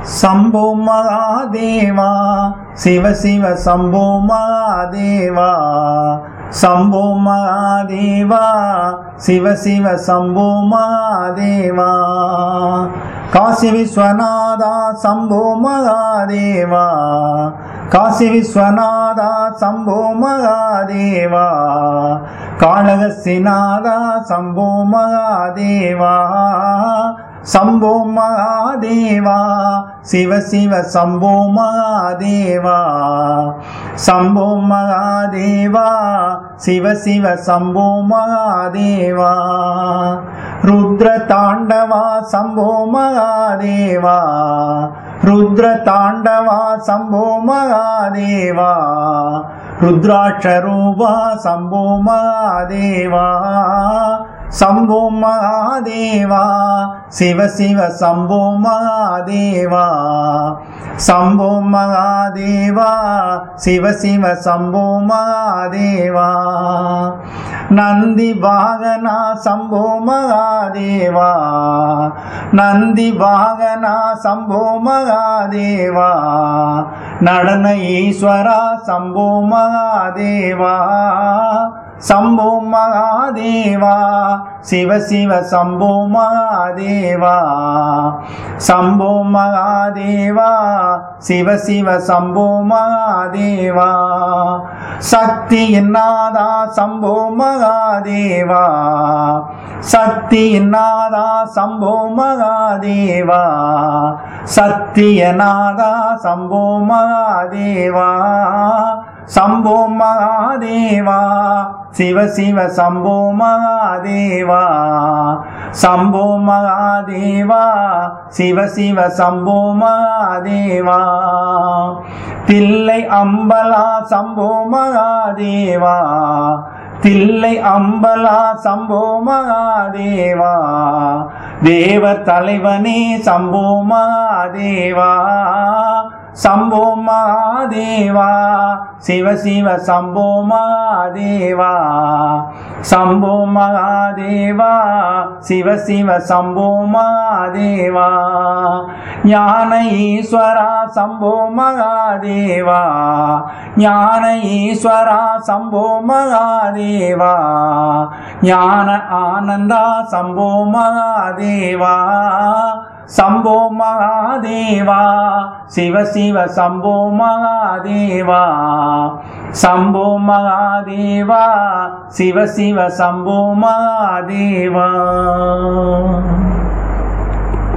சம்போ மகாதேவா சிவ சிவ சம்போ மகாதேவா சம்போ மகாதேவா சிவ சிவ சம்போ மகாதேவா காசி விஸ்வநாதா சம்போ மகாதேவா காசி விஸ்வநாதா சம்போ மகாதேவா காளகசிநாதா சம்போ மகாதேவா சம்போ மகாதேவா சிவ சிவ சம்போ மகாதேவா சம்போ மகாதேவா சிவ சிவ சம்போ மகாதேவா ருத்ர தாண்டவா சம்போ மகாதேவா ருத்ர தாண்டவா சம்போ மகாதேவா ருத்ராட்சரூபா சம்போ மகாதேவா சம்போ மகாதேவா சிவ சிவ சம்போ மகாதேவா சம்போ மகாதேவா சிவ சிவ சம்போ மகாதேவா நந்தி வாகனா சம்போ மகாதேவா நந்தி வாகனா சம்போ மகாதேவா நடன ஈஸ்வரா சம்போ மகாதேவா சம்போ மகாதேவா சிவ சிவ சம்போ மகாதேவா சம்போ மகாதேவா சிவ சிவ சம்போ மகாதேவா சக்தி நாதா சம்போ மகாதேவா சக்தி நாதா சம்போ மகாதேவா சத்தியநாதா சம்போ மகாதேவா சம்போ மகாதேவா சிவ சிவ சம்போ மகாதேவா சம்போ மகாதேவா சிவ சிவ சம்போ மகாதேவா தில்லை அம்பலா சம்போ மகாதேவா தில்லை அம்பலா சம்போ மகாதேவா தேவ தலைவனே சம்போ மகாதேவா சம்போ மகாதேவா சிவ சிவ சம்போ மகாதேவா சம்போ மகாதேவா சிவ சிவ சம்போ மகாதேவா ஞான ஈஸ்வரா சம்போ மகாதேவா ஞான ஈஸ்வரா சம்போ மகாதேவா ஞான ஆனந்தா சம்போ மகாதேவா சம்போ மகாதேவா சிவ சிவ சம்போ மகாதேவா சம்போ மகாதேவா சிவ சிவ சம்போ மகாதேவா